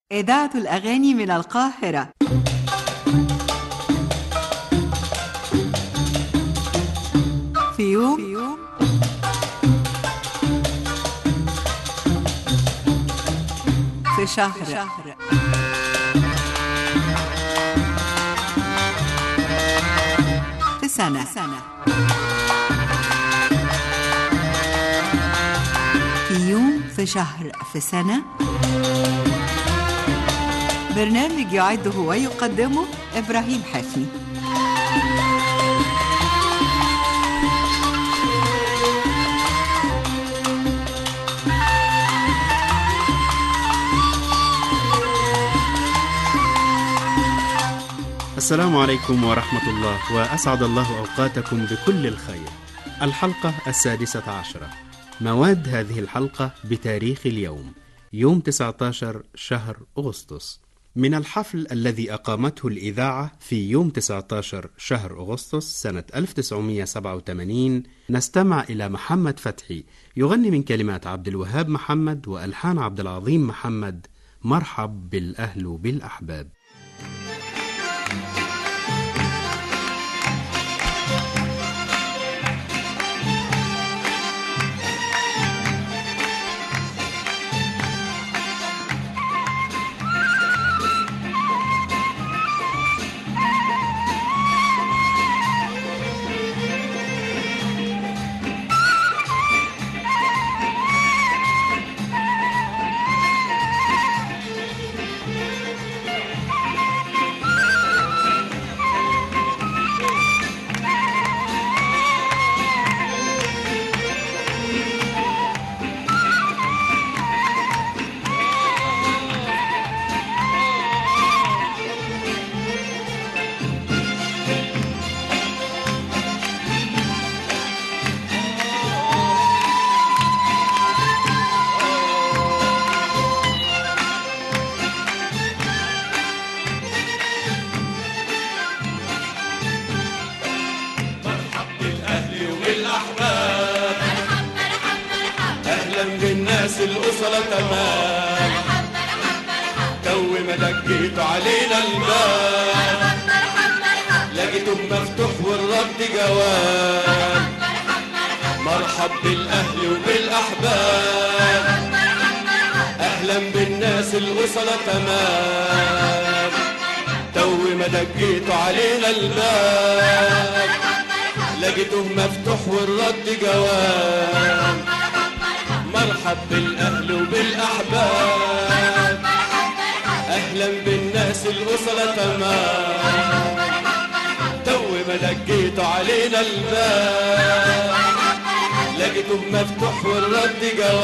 إذاعة الأغاني من القاهرة في يوم في شهر في سنة في يوم في شهر في سنة برنامج يعده ويقدمه إبراهيم حفني السلام عليكم ورحمة الله وأسعد الله أوقاتكم بكل الخير الحلقة السادسة عشرة مواد هذه الحلقة بتاريخ اليوم يوم 19 شهر أغسطس من الحفل الذي أقامته الإذاعة في يوم 19 شهر أغسطس سنة 1987 نستمع إلى محمد فتحي يغني من كلمات عبد الوهاب محمد وألحان عبد العظيم محمد مرحب بالأهل وبالأحباب بالأهل والأحباب أهلا بالناس الأصلة تمام تو ما دقيتوا علينا الباب لقيتم مفتوح والرد جواب مرحب بالأهل وبالأحباب أهلا بالناس الأصلة تمام تو ما دقيتوا علينا الباب لقيته مفتوح والرد جواب مرحب بالاهل وبالاحباب اهلا بالناس الاسره تمام تو ما دقيتوا علينا الباب لقيته مفتوح والرد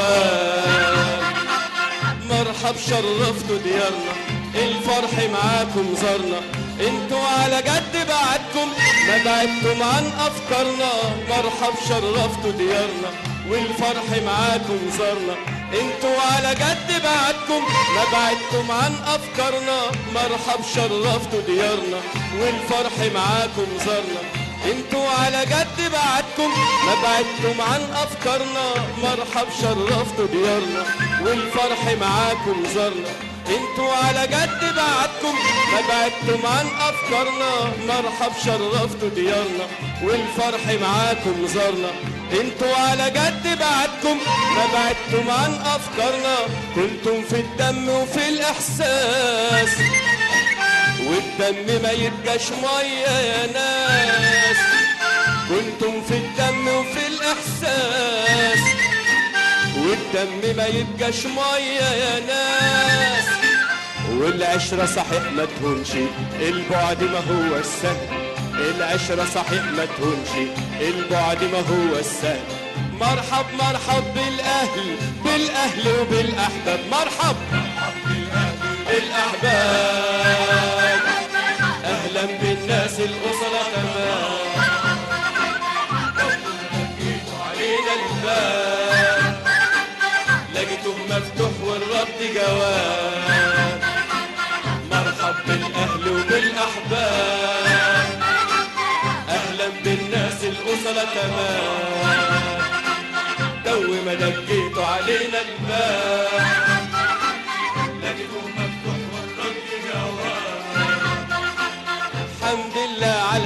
جواب مرحب شرفتوا ديارنا الفرح معاكم زارنا انتوا على جد بعدكم ما بعدتم عن افكارنا مرحب شرفتوا ديارنا والفرح معاكم زارنا انتوا على جد بعدكم ما بعدتم عن افكارنا مرحب شرفتوا ديارنا والفرح معاكم زارنا انتوا على جد بعدكم ما بعدتم عن افكارنا مرحب شرفتوا ديارنا والفرح معاكم زارنا انتوا على جد بعدكم ما بعدتم عن افكارنا مرحب شرفتوا ديارنا والفرح معاكم زارنا انتوا على جد بعدكم ما بعدتم عن افكارنا كنتم في الدم وفي الاحساس والدم ما يبقاش ميه يا ناس كنتم في الدم وفي الاحساس والدم ما يبقاش ميه يا ناس والعشرة صحيح ما تهونش البعد ما هو السهل العشرة صحيح ما تهونش البعد ما هو السهل مرحب مرحب بالأهل بالأهل وبالأحباب مرحب بالأحباب أهلا بالناس الأسرة تمام علينا الباب لقيته مفتوح والرد جواب مرحب بالاهل وبالاحباب اهلا بالناس الاسره تمام تو ما دقيتوا علينا الباب لقيته مفتوح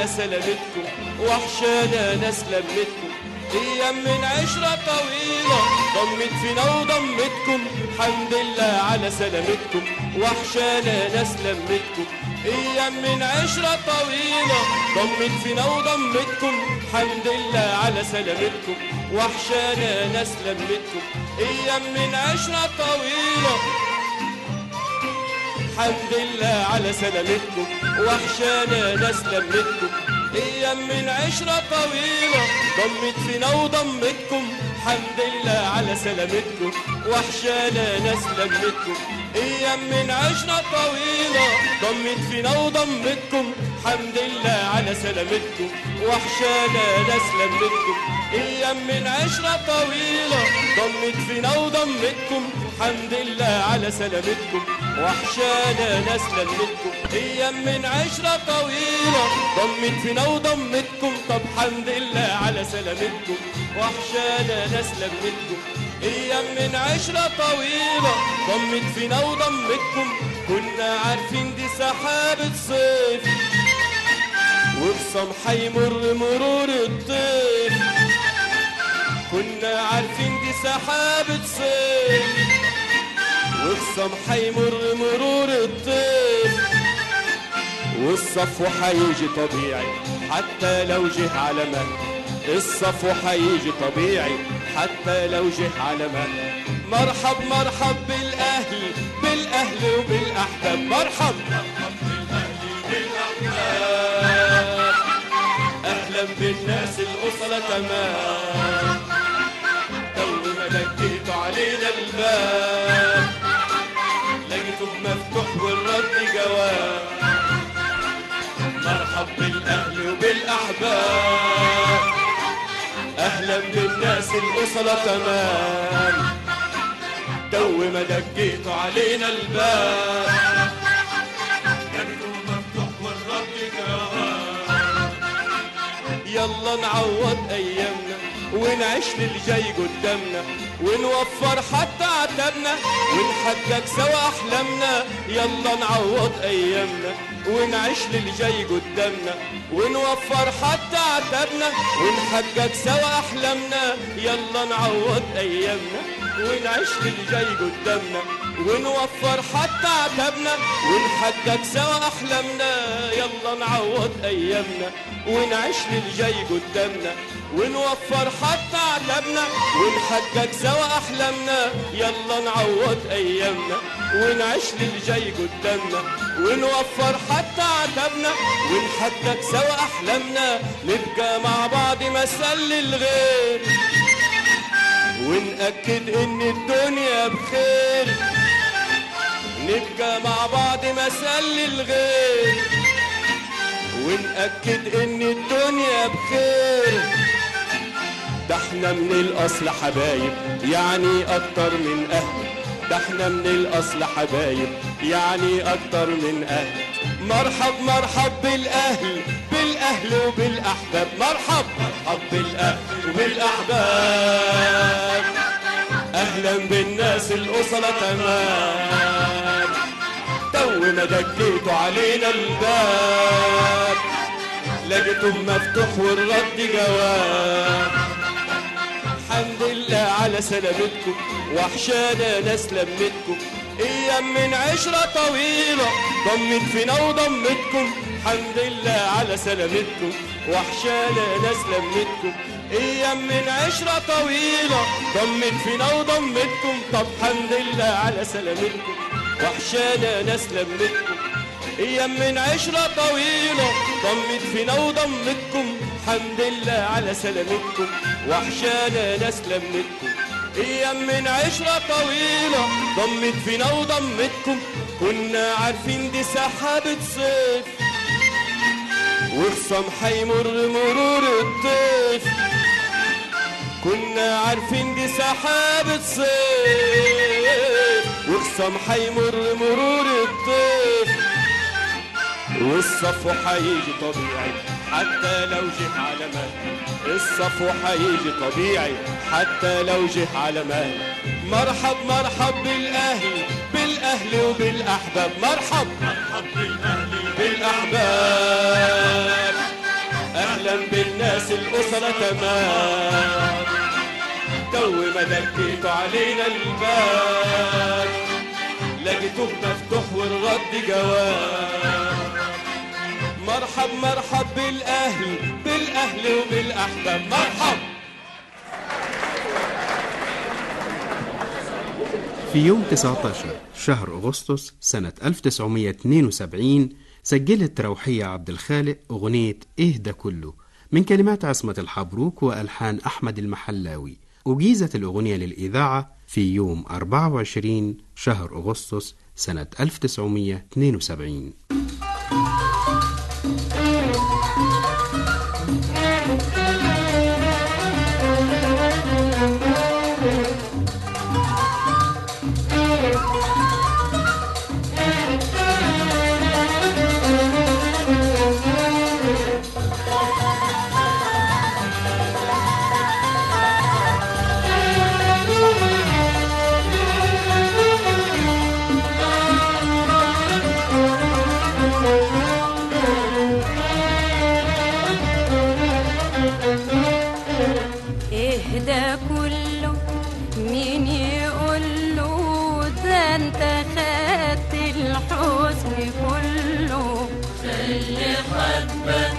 على سلامتكم وحشانا ناس لمتكم ايام من عشرة طويلة ضمت فينا وضمتكم حمد لله على سلامتكم وحشانا ناس لمتكم ايام من عشرة طويلة ضمت فينا وضمتكم حمد لله على سلامتكم وحشانا ناس لمتكم ايام من عشرة طويلة حمد لله على سلامتكم وحشانا ناس لمتكم ايام من عشرة طويلة ضمت فينا وضمتكم حمد لله على سلامتكم وحشانا ناس لمتكم ايام من عشرة طويلة ضمت فينا وضمتكم حمد لله على سلامتكم وحشانا ناس لمتكم ايام من عشرة طويلة ضمت فينا وضمتكم حمد لله على سلامتكم وحشانا ناس لمتكم ايام من عشرة طويلة ضمت فينا وضمتكم طب حمد لله على سلامتكم وحشانا ناس لمتكم ايام من عشرة طويلة ضمت فينا وضمتكم كنا عارفين دي سحابة صيف وبصم حيمر مرور الطيف كنا عارفين دي سحابة صيف والصم حيمر مرور الطيف والصفو حيجي طبيعي حتى لو جه على مهل الصفو حيجي طبيعي حتى لو جه على مهل مرحب مرحب بالاهل بالاهل وبالاحباب مرحب مرحب بالاهل بالاحباب اهلا بالناس الاصلة تمام تو ما دقيتوا علينا الباب لقيته مفتوح والرد جواب مرحب بالاهل وبالاحباب اهلا بالناس الاصلة تمام تو ما دقيتوا علينا الباب لقيته مفتوح والرد جواب يلا نعوض ايامنا ونعيش للجاي قدامنا ونوفر حتى عتبنا ونحقق سوا احلامنا يلا نعوض ايامنا ونعيش للجاي قدامنا ونوفر حتى عتبنا ونحقق سوا احلامنا يلا نعوض ايامنا ونعيش للجاي قدامنا ونوفر حتى عتبنا ونحقق سوا احلامنا يلا نعوض ايامنا ونعيش للجاي قدامنا ونوفر حتى عتبنا ونحقق سوا احلامنا يلا نعوض ايامنا ونعيش للجاي قدامنا ونوفر حتى عتبنا ونحقق سوا احلامنا نبقى مع بعض مثل الغير ونأكد ان الدنيا بخير نبقى مع بعض مثل الغير ونأكد ان الدنيا بخير ده احنا من الاصل حبايب يعني اكتر من اهل ده احنا من الاصل حبايب يعني اكتر من اهل مرحب مرحب بالاهل بالاهل وبالاحباب مرحب مرحب بالاهل وبالاحباب اهلا بالناس الاصلة تمام تو ما دقيتوا علينا الباب لقيته مفتوح والرد جواب الحمد لله على سلامتكم وحشانا ناس لمتكم ايام من عشرة طويلة ضمت فينا وضمتكم الحمد لله على سلامتكم وحشانا ناس لمتكم ايام من عشرة طويلة ضمت فينا وضمتكم طب الحمد لله على سلامتكم وحشانا ناس لمتكم ايام من عشرة طويلة ضمت فينا وضمتكم الحمد لله على سلامتكم وحشانا ناس لمتكم ايام من عشرة طويلة ضمت فينا وضمتكم كنا عارفين دي سحابة صيف وخصم حيمر مرور الطيف كنا عارفين دي سحابة صيف وخصم حيمر مرور الطيف والصفو حيجي طبيعي حتى لو جه على مهل الصفو حيجي طبيعي حتى لو جه على مهل مرحب مرحب بالاهل بالاهل وبالاحباب مرحب مرحب بالاهل بالاحباب اهلا بالناس الاسره تمام تو ما دقيتوا علينا الباب لقيتوه مفتوح والرد جواب مرحب مرحب بالاهل بالاهل وبالاحباب مرحب في يوم 19 شهر أغسطس سنة 1972 سجلت روحية عبد الخالق أغنية إيه ده كله من كلمات عصمة الحبروك وألحان أحمد المحلاوي أجيزت الأغنية للإذاعة في يوم 24 شهر أغسطس سنة 1972 ايه ده كله مين يقول له ده انت خدت الحزن كله خلي حبك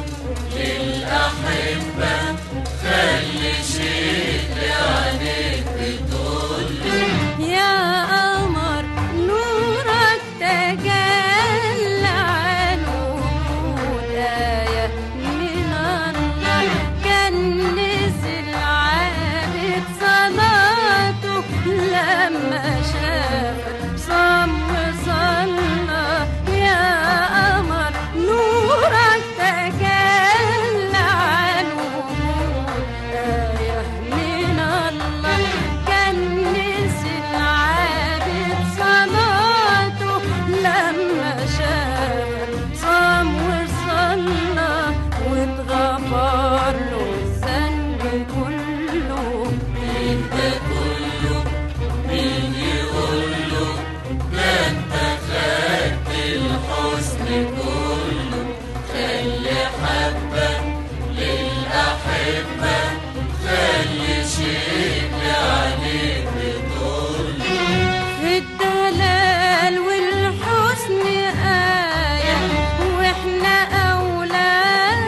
للأحبة خلي شيء عليك بتقول يا قمر نورك تجلى عن وجود آية من الله كان نزل عابد صلاته لما شافك صم صلى يا قمر نورك تجلى عن وجود آية من الله كان نزل عابد صلاته لما شافك صام وصلى واتغفر له الذنب كله مين ده كله مين يقول له ده انت خدت الحزن كله خلي حبك للأحبة خلي شيء عليك بتقول في الدلال والحسن آية وإحنا أولى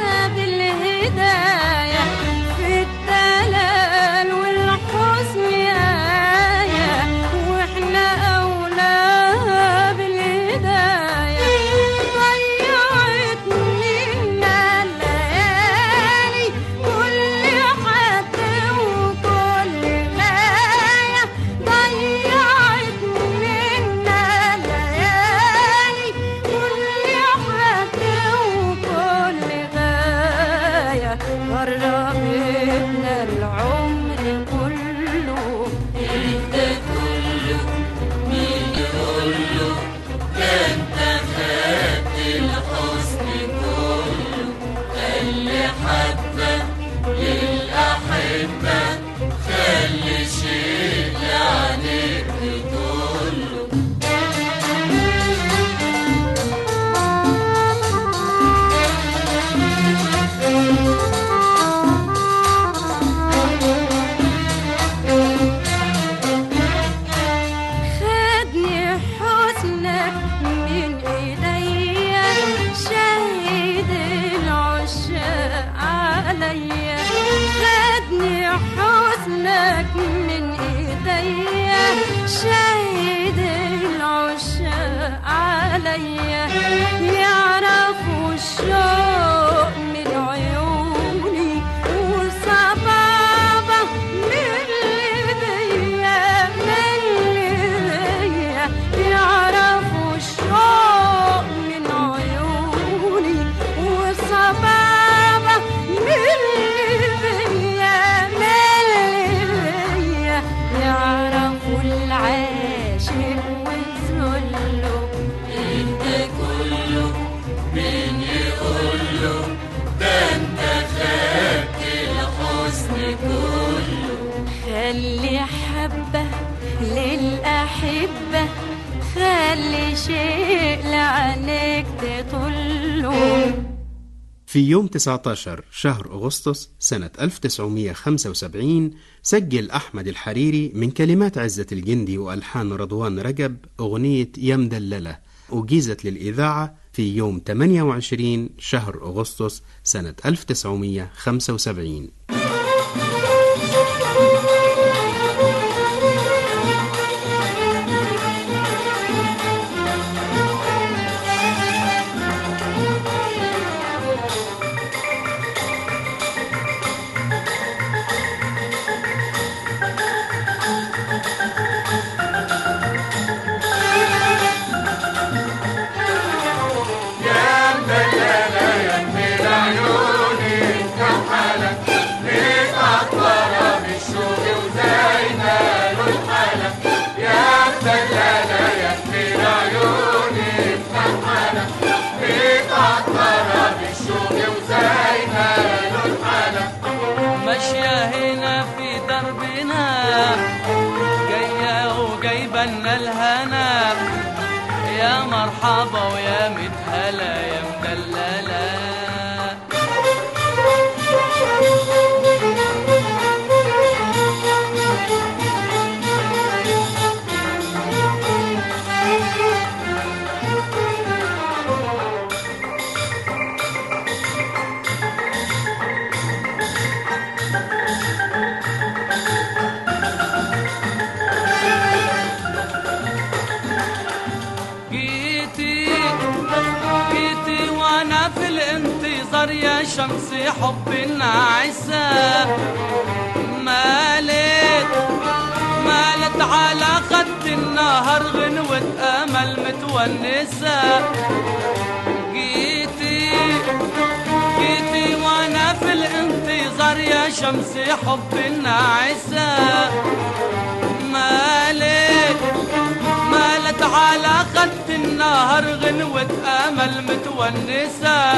بالهداية في الدلال والحسن آية وإحنا أولى بالهداية ضيعت منا الليالي كل حد وكل غاية ضيعت منا الليالي كل حد وكل غاية غربتنا العمر كله انت كله مين يقول له ده انت خدت الحزن كله خلي حبك للأحبة خلي شيء عليك كله خدني حسنك من ايديا شهد العشاق عليا خدني حسنك من ايديا شهد العشاق عليا يعرفوا الشوق من عيوني وصبابة من اللي بيا من اللي بيا يعرفوا الشوق من عيوني وصبابة من اللي بيا من اللي بيا يعرفوا العاشق وذله انت كله مين يقول له ده انت خدت الحزن كله خلي حبة للأحبة خلي شيء لعنك تطله في يوم 19 شهر أغسطس سنة 1975 سجل أحمد الحريري من كلمات عزة الجندي وألحان رضوان رجب أغنية يا مدللة أجيزت للإذاعة في يوم 28 شهر أغسطس سنة 1975 ماشية هنا في دربنا جاية وجايبة لنا الهنا يا مرحبا ويا متهلا يا مدللة جيتي جيتي وانا في الانتظار يا شمس حب عسى مالت مالت على خد النهر غنوة امل متونسة جيتي جيتي وانا في الانتظار يا شمس حب عسى مالت مالت على خد النهر غنوة أمل متونسة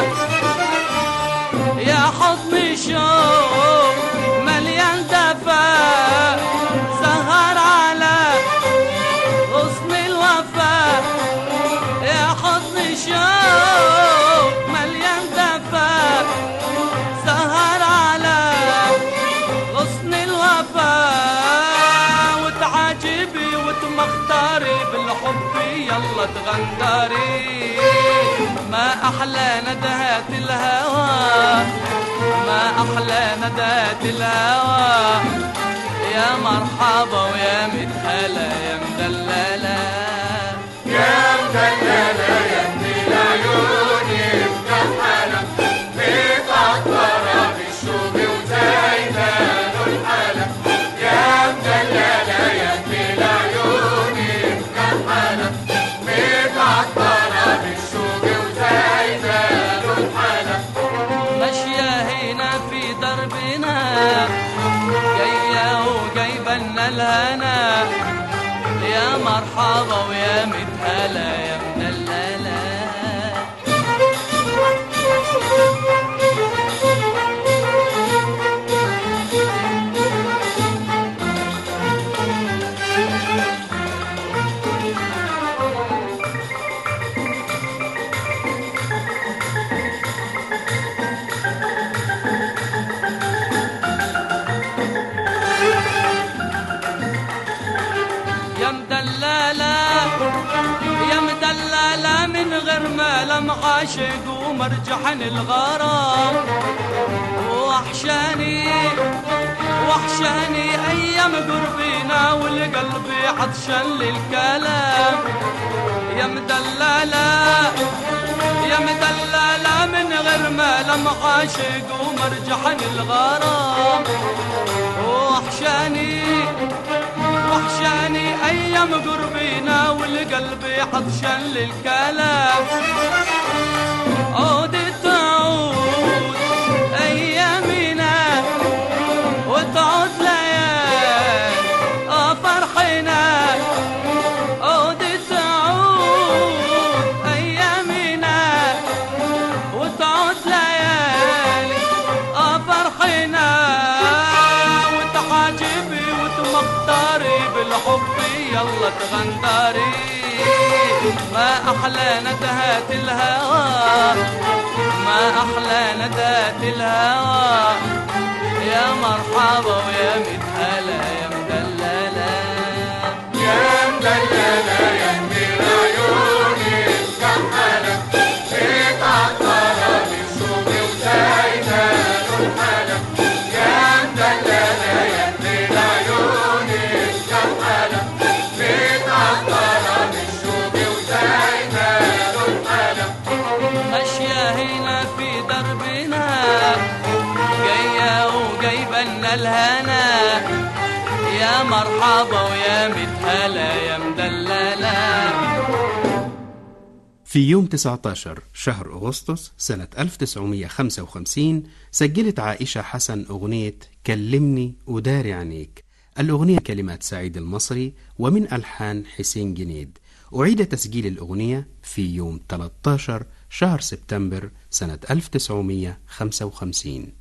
يا حضن شوق مليان دفا سهر على غصن الوفا يا حضن شوق مليان دفا سهر على غصن الوفا وتعجبي وتمختاري بالحب يلا تغندري ما احلى ندهات الهوى ما احلى ندهات الهوى يا مرحبا ويا متهلا يا مدلله ماشية هنا في دربنا جاية وجايبة لنا الهنا يا مرحبا ويا متهلا يا مدللة يا مدللة يا مدللة من غير ما لم عاشق ومرجحن الغرام وحشاني وحشاني ايام قربنا والقلب عطشان للكلام يا مدللة يا مدللة من غير ما لم عاشق ومرجحن الغرام وحشاني وحشاني ايام قربنا والقلب عطشان للكلام عود تعود ايامنا وتعود ليالي اه فرحنا عود تعود ايامنا وتعود ليالي اه فرحنا وتعاجبي وتمختاري بالحب يلا تغندري ما احلى ندهات الهوى ما أحلى ندات الهوى يا مرحبا ويا متهلا يا مدللة ماشية هنا في دربنا جاية وجايبة لنا الهنا يا مرحبا ويا متهلا يا مدللة في يوم 19 شهر أغسطس سنة 1955 سجلت عائشة حسن أغنية كلمني وداري عينيك الأغنية كلمات سعيد المصري ومن ألحان حسين جنيد أعيد تسجيل الأغنية في يوم 13 شهر سبتمبر سنة 1955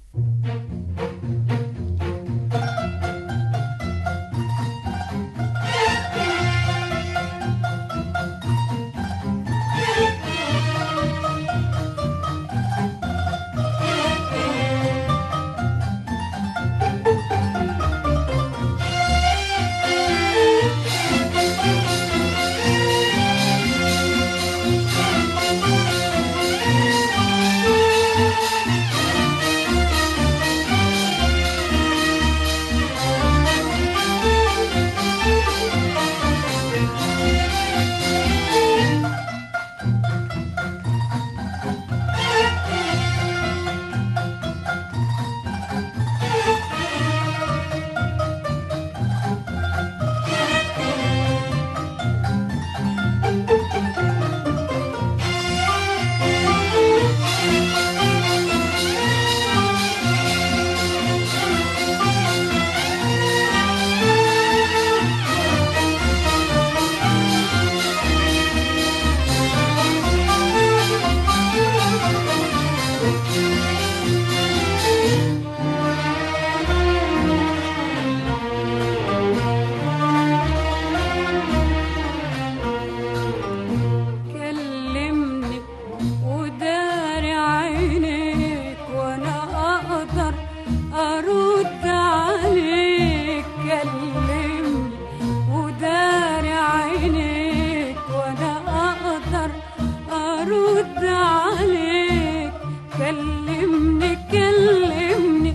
كلمني وداري عينيك وانا اقدر ارد عليك كلمني وداري عينيك وانا اقدر ارد عليك كلمني كلمني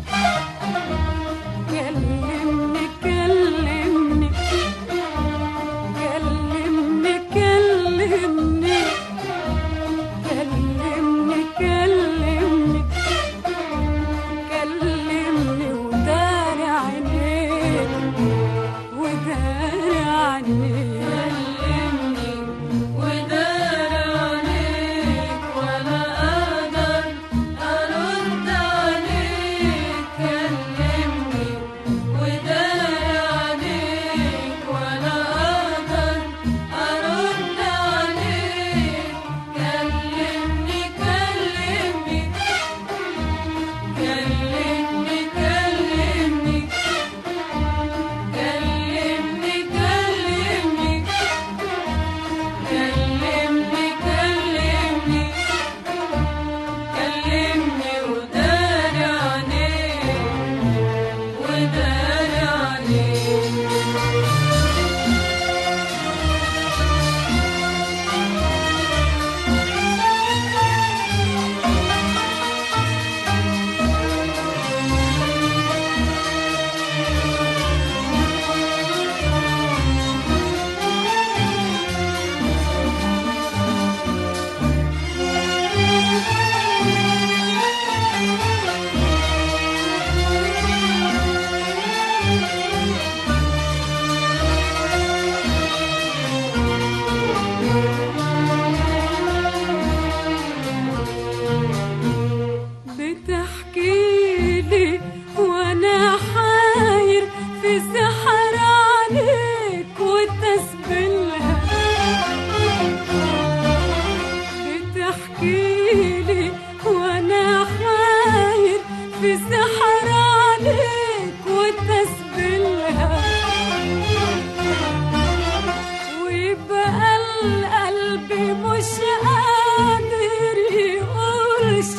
كلمني كلمني كلمني كلمني كلمني كلمني كلمني وداري عينيك وداري عنيك كلمني وداري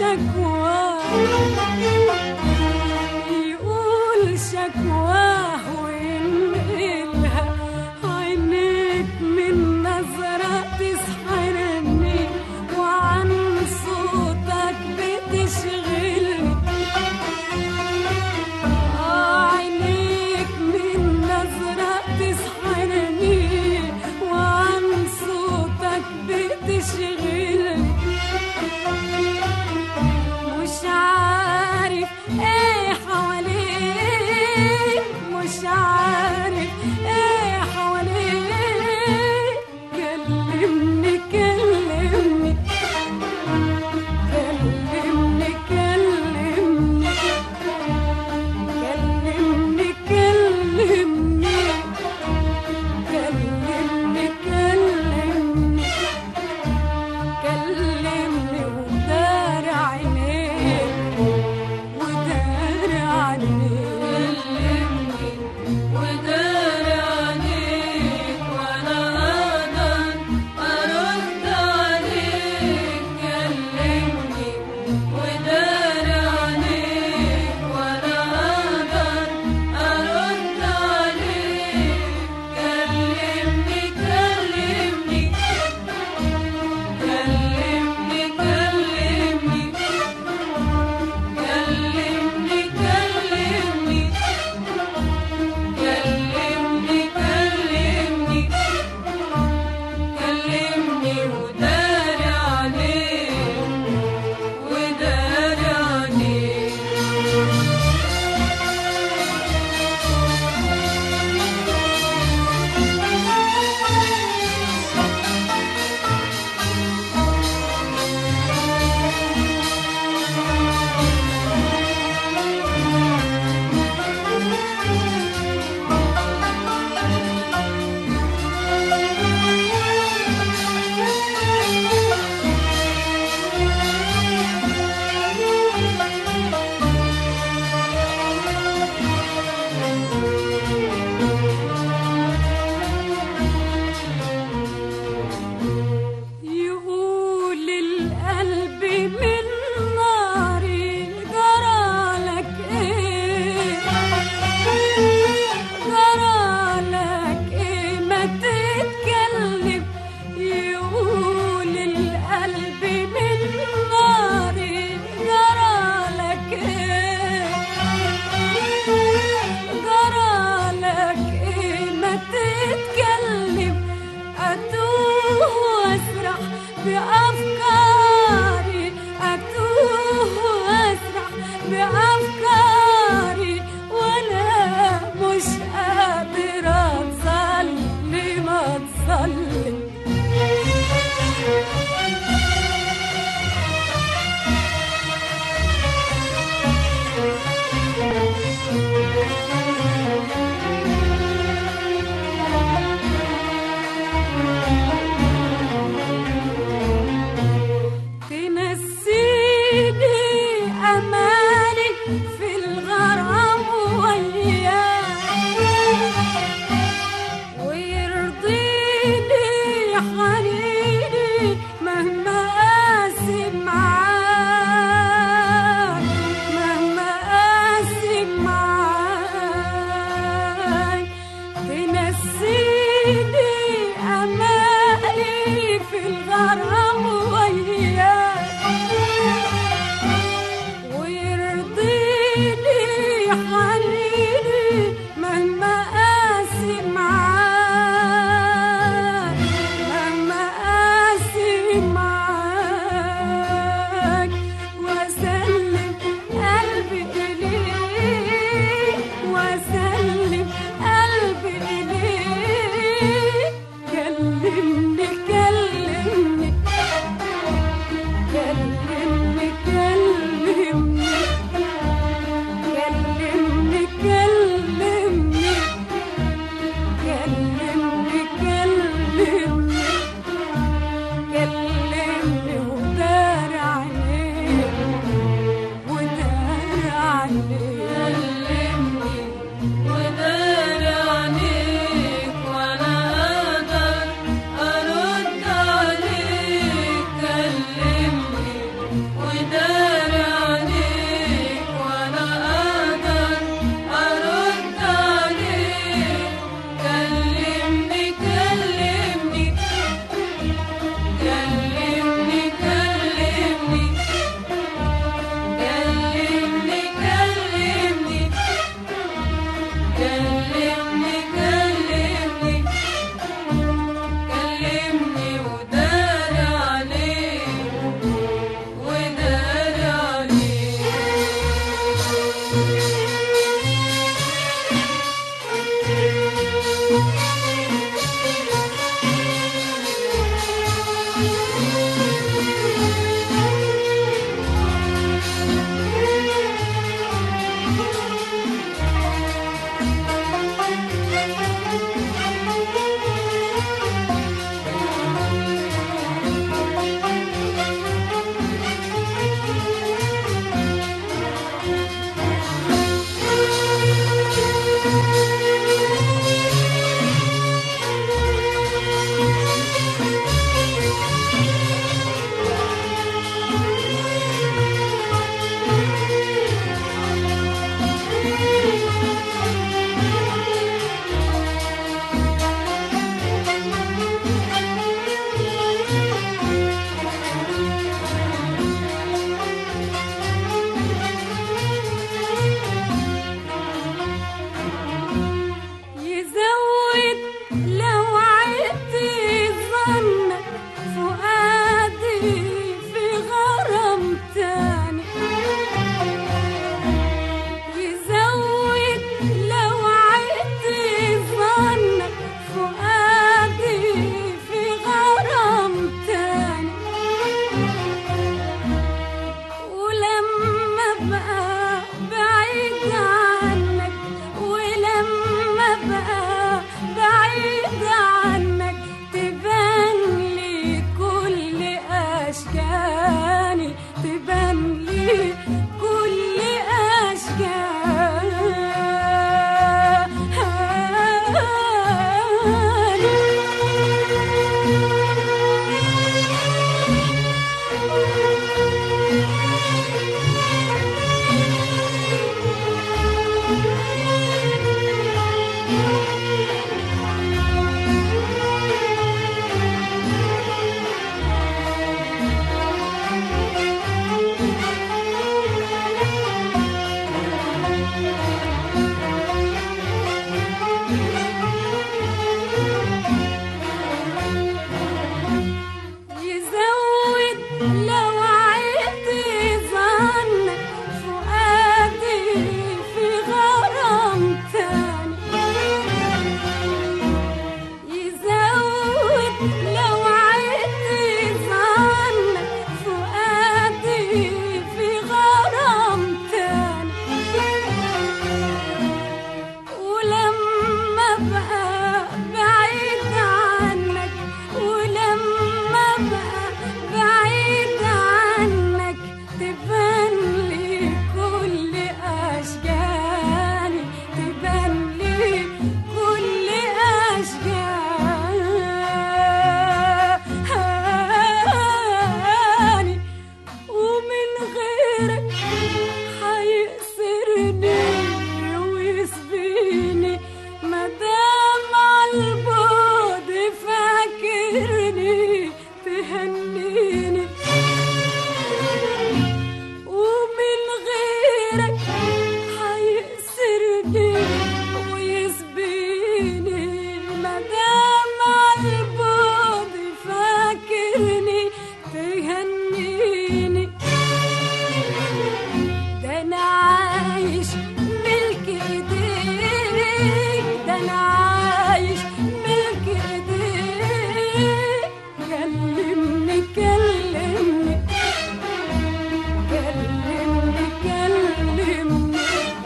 شكواه يقول شكواه وينقلها عينيك من نظرة تسحرني وعن صوتك بتشغلني عينيك من نظرة تسحرني وعن صوتك بتشغلني مش عارف ايه حواليك مش عارف ايه حواليك كلمني كلمني كلمني كلمني كلمني كلمني كلمني كلمني كلمني ودار عينيك ودار عينيك كلمني ودار عينيك وانا اقدر ارد عليك كلمني ودار عينيك وانا اقدر ارد عليك كلمني كلمني كلمني كلمني كلمني كلمني كلمني كلمني كلمني ودار عليك ودار عليك يقول القلب من ناري جرالك ايه جرالك ايه ما تتكلم يقول القلب من ناري جرالك ايه جرالك ايه ما تتكلم اتوه واسرح بافكاري اتوه واسرح بافكاري وانا مش قادره اتصلي ما تصلي في غرام تاني يزود لو عدت ظنك فؤادي في غرام تاني ولما بقى بعيد عنك ولما بقى بعيد عنك تبان لي كل أشكالي تبان لي كل أشكالي يزود لو عدت ظنك فؤادي في غرام تاني يزود لو عدت ظنك فؤادي في غرام تاني ولما بقى بعيد عنك ولما بقى بعيد عنك تبان لي كل أشجاني تبان لي كل أشجاني ومن غيرك حيأسرني ويسبيني مدام عالبعد فاكرني تهنيني ومن غيرك حيأسرني ويسبيني مدام عالبعد فاكرني تهنيني ده انا عايش ملك ايديك ده انا عايش ملك ايديك كلمني كلمني كلمني كلمني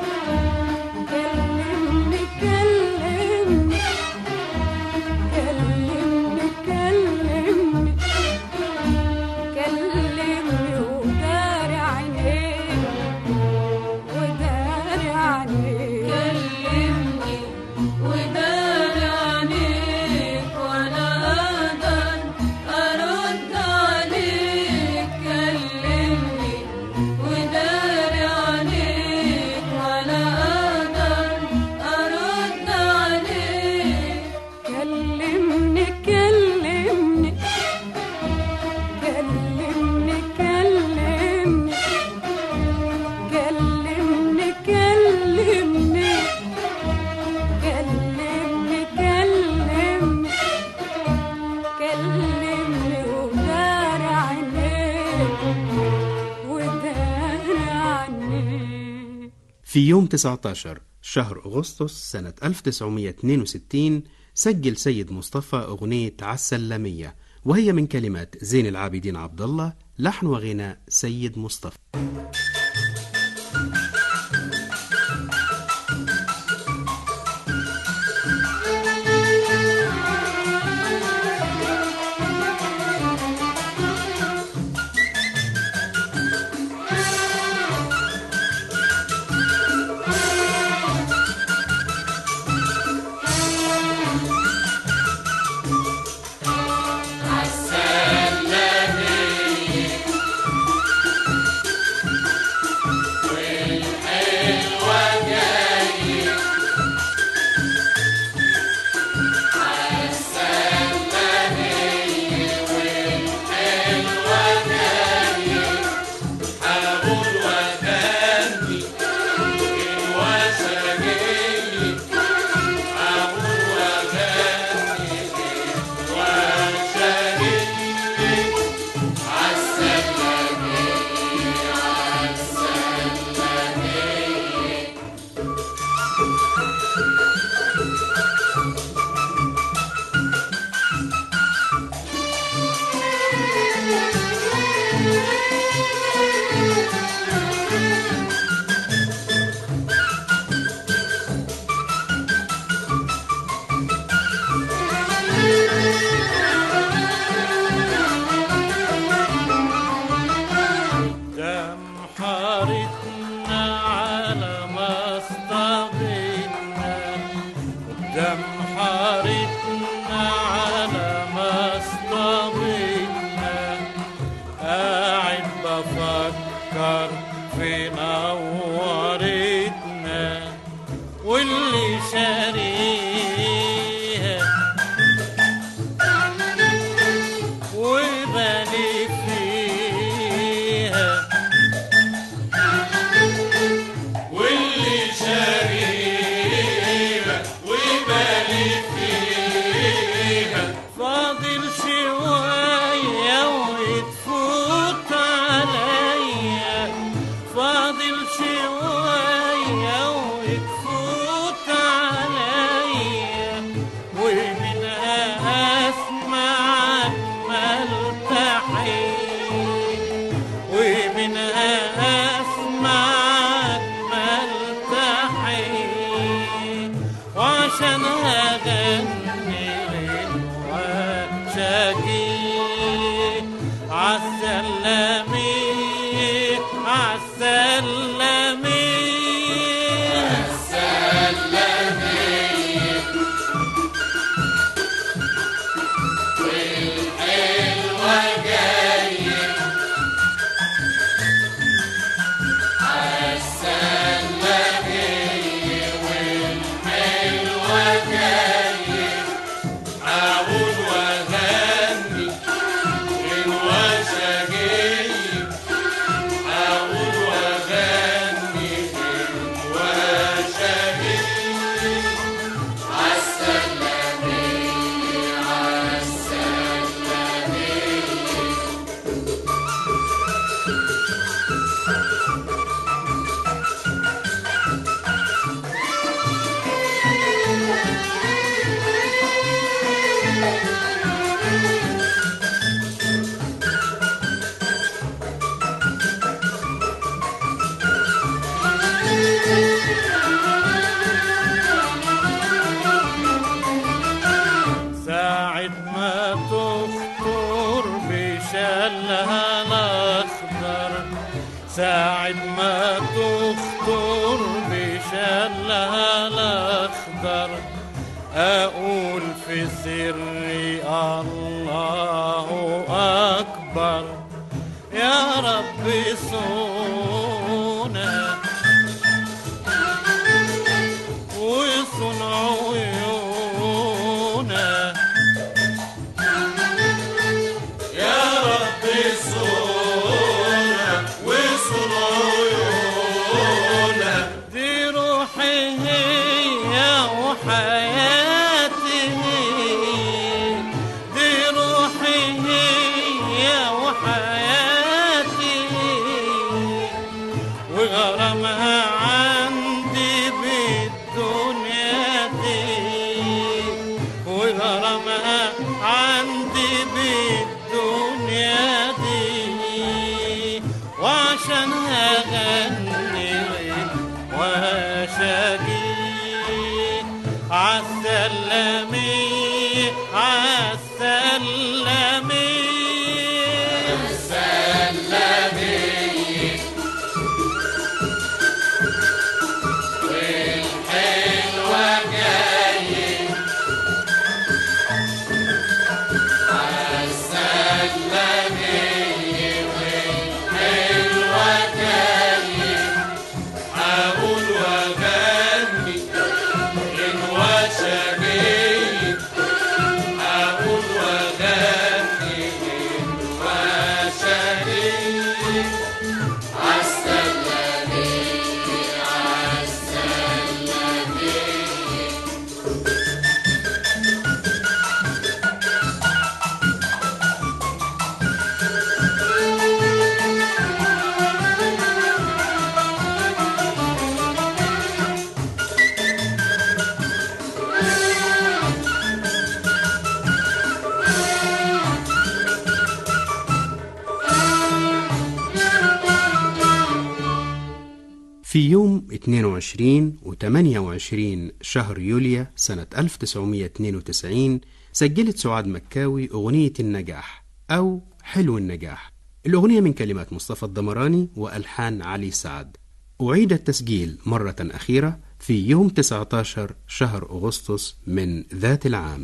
كلمني كلمني كلمني كلمني كلمني وداري عينيك وداري عينيك كلمني وداري عينيك وانا اقدر ارد عليك كلمني وداري عينيك وانا اقدر ارد عليك كلمني كلمني كلمني كلمني كلمني كلمني كلمني كلمني كلمني ودار عينيك ودار عينيك في يوم 19 شهر أغسطس سنة 1962 سجل سيد مصطفى أغنية عالسلمية وهي من كلمات زين العابدين عبد الله لحن وغناء سيد مصطفى عالسلامية تفكر في نورتنا واللي شاريها وبالي فيها واللي شاريها وبالي فيها فاضل شوية وتفوت عليا فاضل شوية وتفوت عليا ومنها أسمعك ملتحين ومنها أسمعك ملتحين وعشان أغني وشاكي عالسلامي عالسلامي أقول وأغني غنوة جاي أقول وأغني غنوة جاي ساعة ما تخطر بشلها الأخضر ساعة ما تخطر بشلها الأخضر أقول في سري الله أكبر يا رب صونا وصن عيونا يا رب صونا وصن عيونا دي روحي هي وحياتي دي روحي هي وحياتي وغرامها عندي بالدنيا دي وغرامها عندي بالدنيا دي وعشان أغني وأشاقي عالسلامي عالسلامي أقول وأغني غنوة شقي أقول وأغني غنوة شقي في يوم 22 و 28 شهر يوليو سنة 1992 سجلت سعاد مكاوي أغنية النجاح أو حلو النجاح الأغنية من كلمات مصطفى الدمراني وألحان علي سعد أعيد التسجيل مرة أخيرة في يوم 19 شهر أغسطس من ذات العام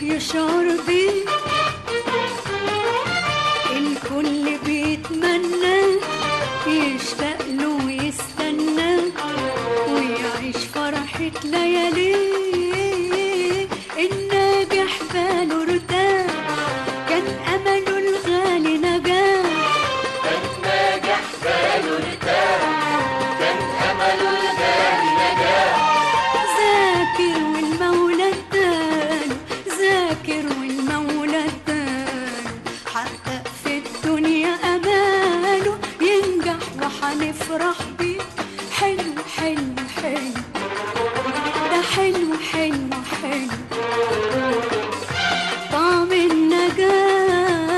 يشعر بيه الكل بيتمنى يشتاق له ويستنى ويعيش فرحة لياليه الناجح باله ارتاح كان أمله الغالي نجاح ذاكر والمولى اداله ذاكر والمولى اداله حقق في الدنيا اماله ينجح وحنفرح بيه حلو حلو حلو ده حلو حلو حلو طعم النجاح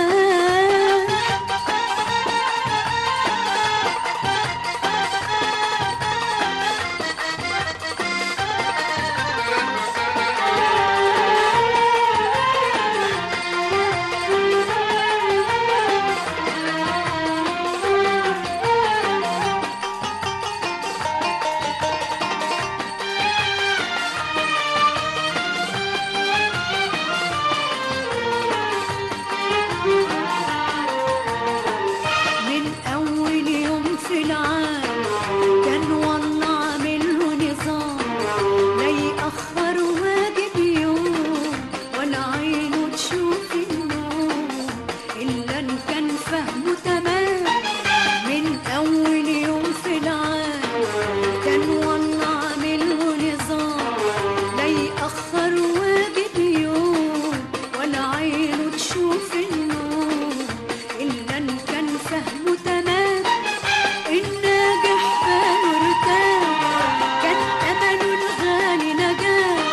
من أول يوم في العام كان والله عامله نظام لا يأخر واجب يوم ولا عينه تشوف النوم إلا إن كان فهمه تمام من أول يوم في العام كان والله عامله نظام لا يأخر واجب يوم ولا عينه تشوف النوم إلا إن كان فهمه تمام الناجح باله ارتاح كان أمله الغالي نجاح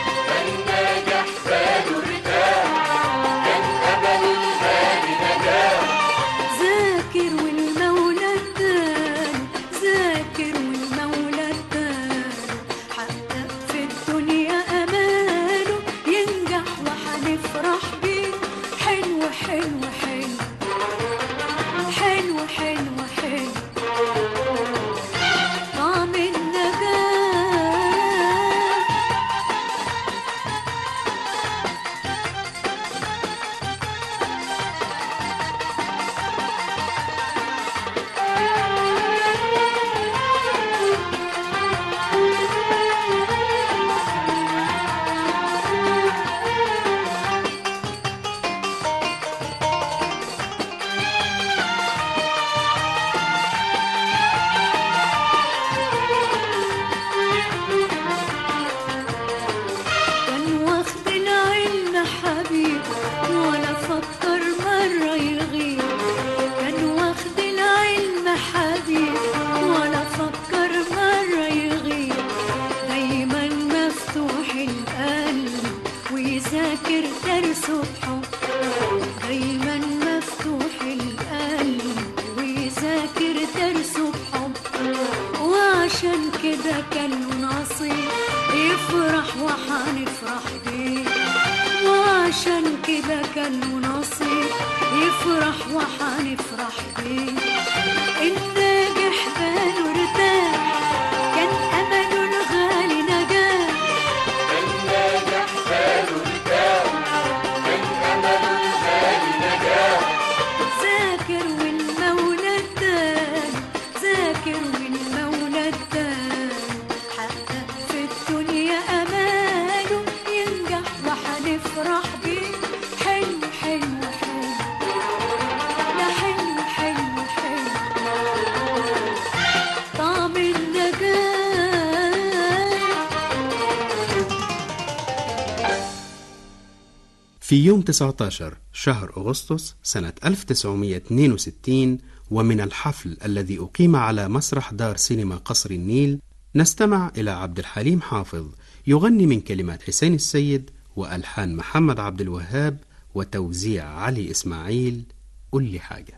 ذاكر والمولى اداله ذاكر والمولى اداله حقق في الدنيا اماله ينجح وحنفرح بيه حلو حلو حلو حلو حلو حلو طعم النجاح كان واخد العلم حبيب ولا فكر مرة يغيب كان واخد العلم حبيب ولا فكر مرة يغيب دايما مفتوح القلب ويذاكر درسه بحب دايما مفتوح القلب ويذاكر درسه بحب وعشان كده كان له نصيب يفرح وحنفرح بيه وعشان كده كان له نصيب يفرح وحنفرح بيه الناجح باله ارتاح كان أمله الغالي نجاح ذاكر والمولى اداله ذاكر والمولى اداله حقق في الدنيا اماله ينجح وحنفرح بيه حلو حلو حلو ده حلو حلو حلو طعم النجاح في يوم 19 شهر أغسطس سنة 1962 ومن الحفل الذي أقيم على مسرح دار سينما قصر النيل نستمع إلى عبد الحليم حافظ يغني من كلمات حسين السيد وألحان محمد عبد الوهاب وتوزيع علي إسماعيل قل لي حاجة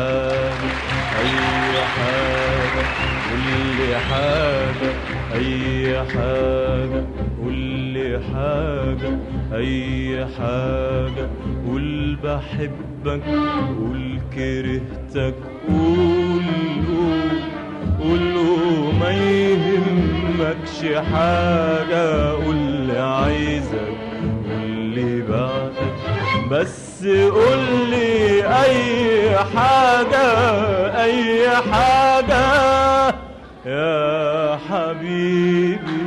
حاجة أي حاجة كل حاجة أي حاجة كل حاجة أي حاجة قول بحبك قول كرهتك قول قول قول ما يهمكش حاجة قول لي عايزك قول لي بعدك بس قول لي أي حاجة أي حاجة يا حبيبي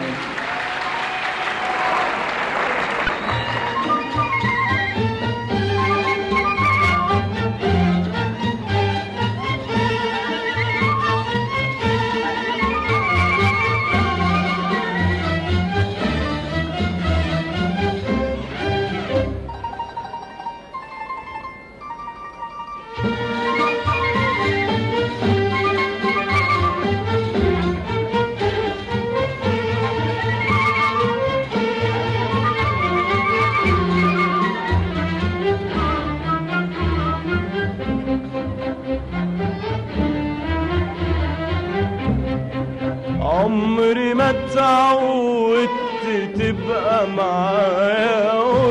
عمري ما اتعودت تبقى معايا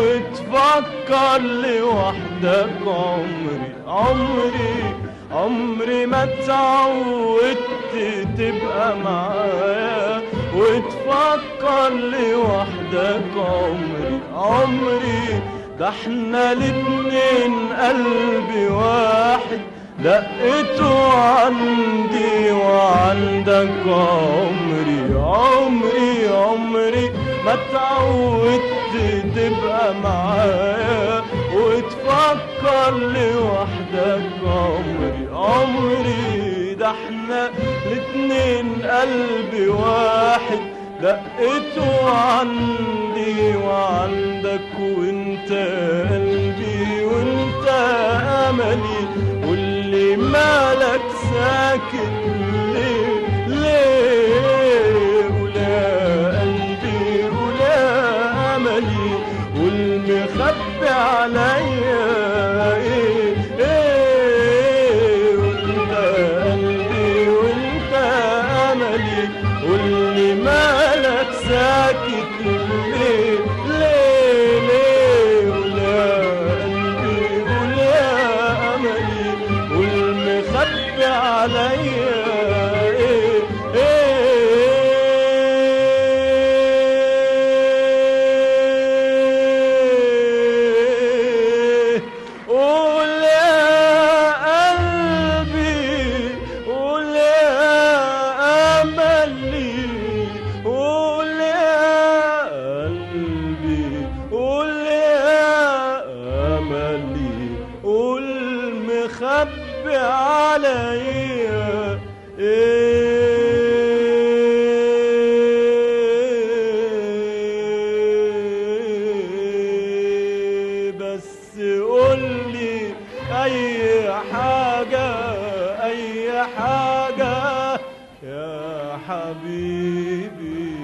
وتفكر لوحدك عمري عمري عمري ما اتعودت تبقى معايا وتفكر لوحدك عمري عمري ده احنا الاتنين قلبي واحد دقته عندي وعندك عمري عمري عمري ما اتعودت تبقى معايا وتفكر لوحدك عمري عمري ده احنا الاتنين قلبي واحد دقته عندي وعندك وانت قلبي وانت املي واللي مالك ساكت ليه ليه ولا قلبي ولا املي والمخبي عليا ايه ايه وانت قلبي وانت املي واللي مالك ساكت ليه ليه ليه ولا قلبي ولا املي والمخبي عليا ايه ايه قول يا قلبي قول يا املي قول يا قلبي قول يا املي قول مخبي عليا ايه بس قولي اي حاجة اي حاجة يا حبيبي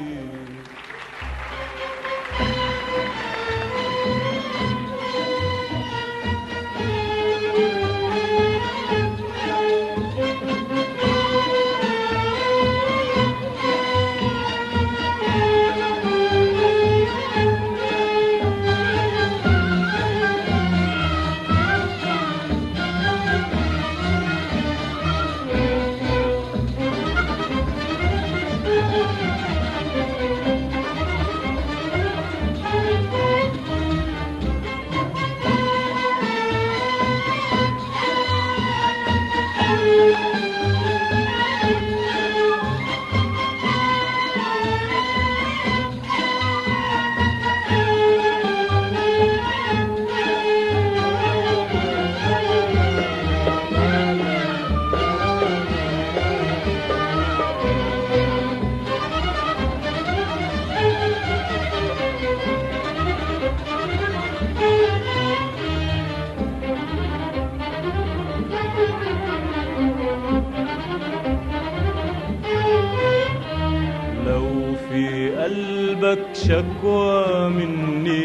لو في قلبك شكوى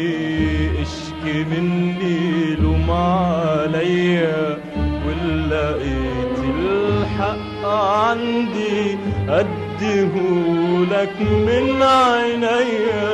مني اشكي مني لوم عليا ولا لقيت الحق عندي أديهولك من عينيا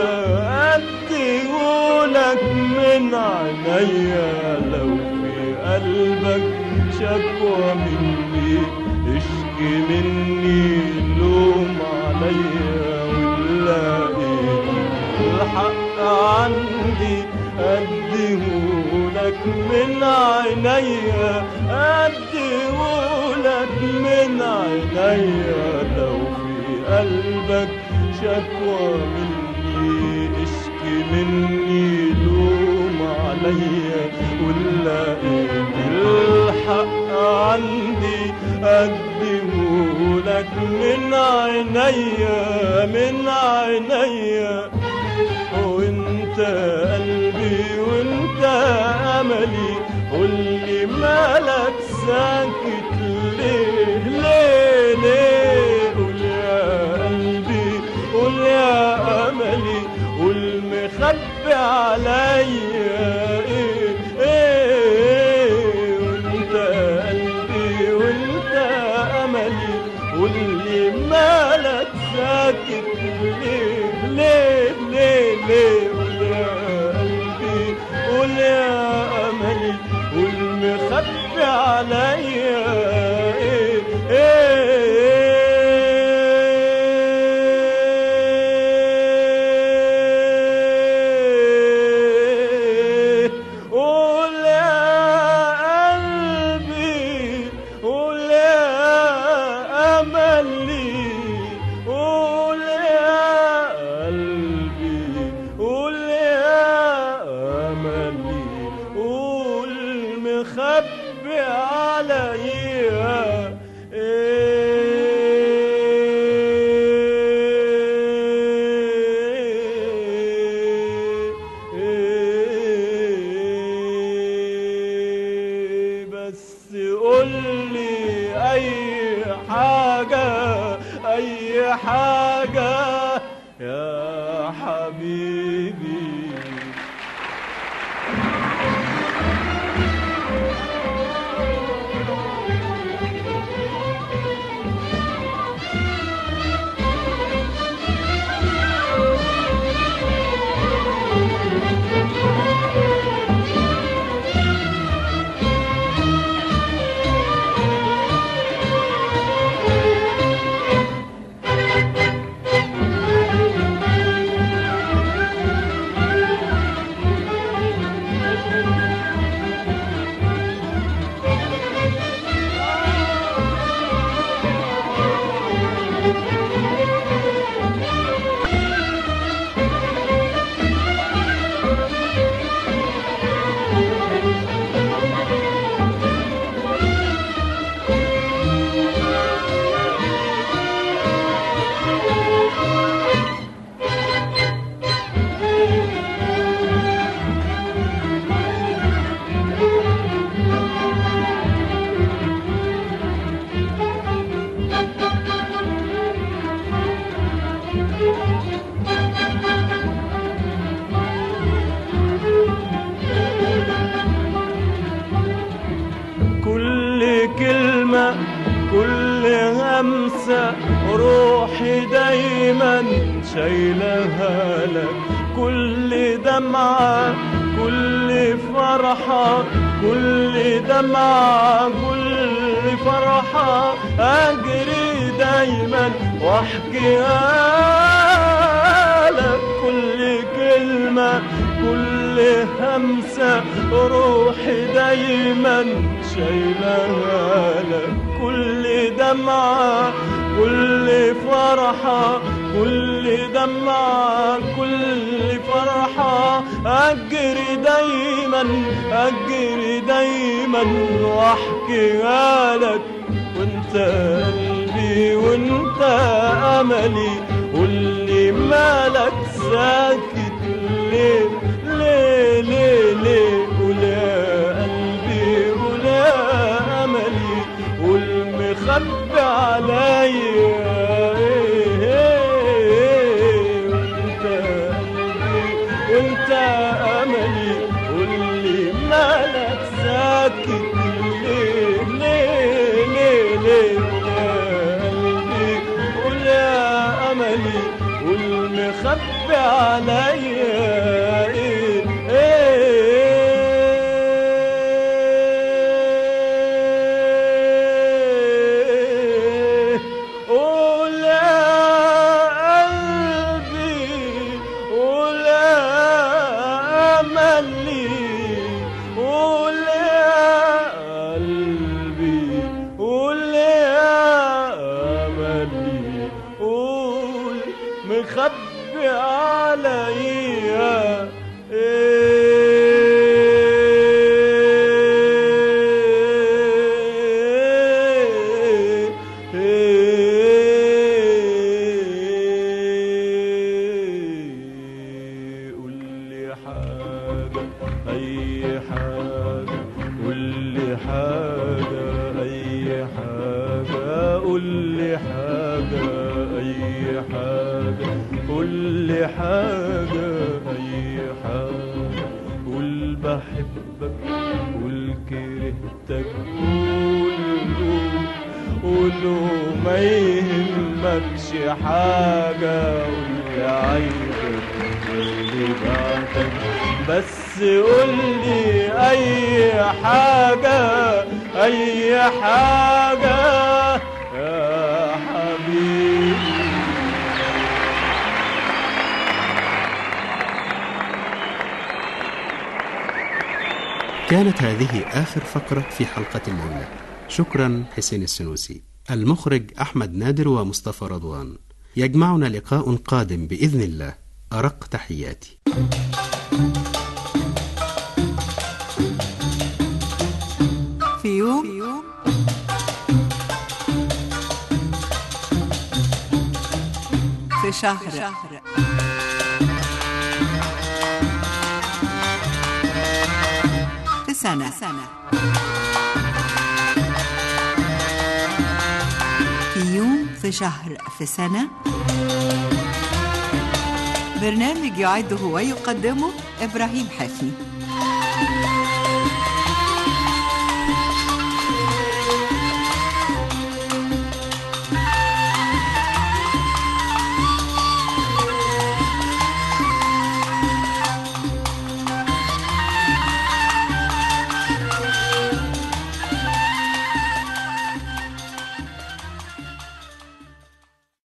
أديهولك من عينيا لو في قلبك شكوى مني اشكي مني لوم عليا ولقيت الحق عندي أديهولك من عينيا أديهولك من عينيا لو في قلبك شكوى مني اشكي مني لوم عليا ولقيت الحق عندي أديهولك من عينيا من عينيا وانت قلبي وانت املي قولي مالك ساكت ليه ليه ليه قول يا قلبي قول يا املي قول مخبي عليا ايه ايه وانت قلبي وانت املي قولي مالك ساكت ليه ليه ليه ليه قول يا قلبي قول يا املي قول مخبي عليا ايه ايه قول يا قلبي قول يا املي قول يا قلبي قول يا املي قول مخبي عليا إيه إيه بس قولي أي حاجة أي حاجة يا حبيبي كل كلمة كل همسة روحي دايما شايلها لك كل دمعة كل فرحة كل دمعة كل فرحة أجري دايما واحكيها لك كل كلمة كل همسة روحي دايما شايلها لك كل دمعة كل فرحة كل دمعة كل فرحة أجري دايما أجري دايما واحكيها لك وانت قلبي وانت املي قولي مالك ساكت ليه ليه ليه ليه قول يا قلبي قول يا املي قول مخبي عليا إيه إيه وانت قلبي وانت املي قولي مالك ساكت ليه ليه مخبي عليا ايه ايه قول يا قلبي قول يا املي قول يا قلبي قول يا املي قول مخبي عليا ايه ايه قول لي حاجة أي حاجة قول لي حاجة أي حاجة قول لي حاجة أي حاجة قول لي حاجة أي حاجة قول بحبك قول كرهتك قول قول قولوا ما يهمكش حاجة قول عيبك اللي بعدك بس قولي أي حاجة أي حاجة يا حبيبي كانت هذه آخر فقرة في حلقة الليلة شكرا حسين السنوسي المخرج أحمد نادر ومصطفى رضوان يجمعنا لقاء قادم بإذن الله أرق تحياتي في يوم في شهر في سنة في يوم في شهر في سنة برنامج يعده ويقدمه إبراهيم حفني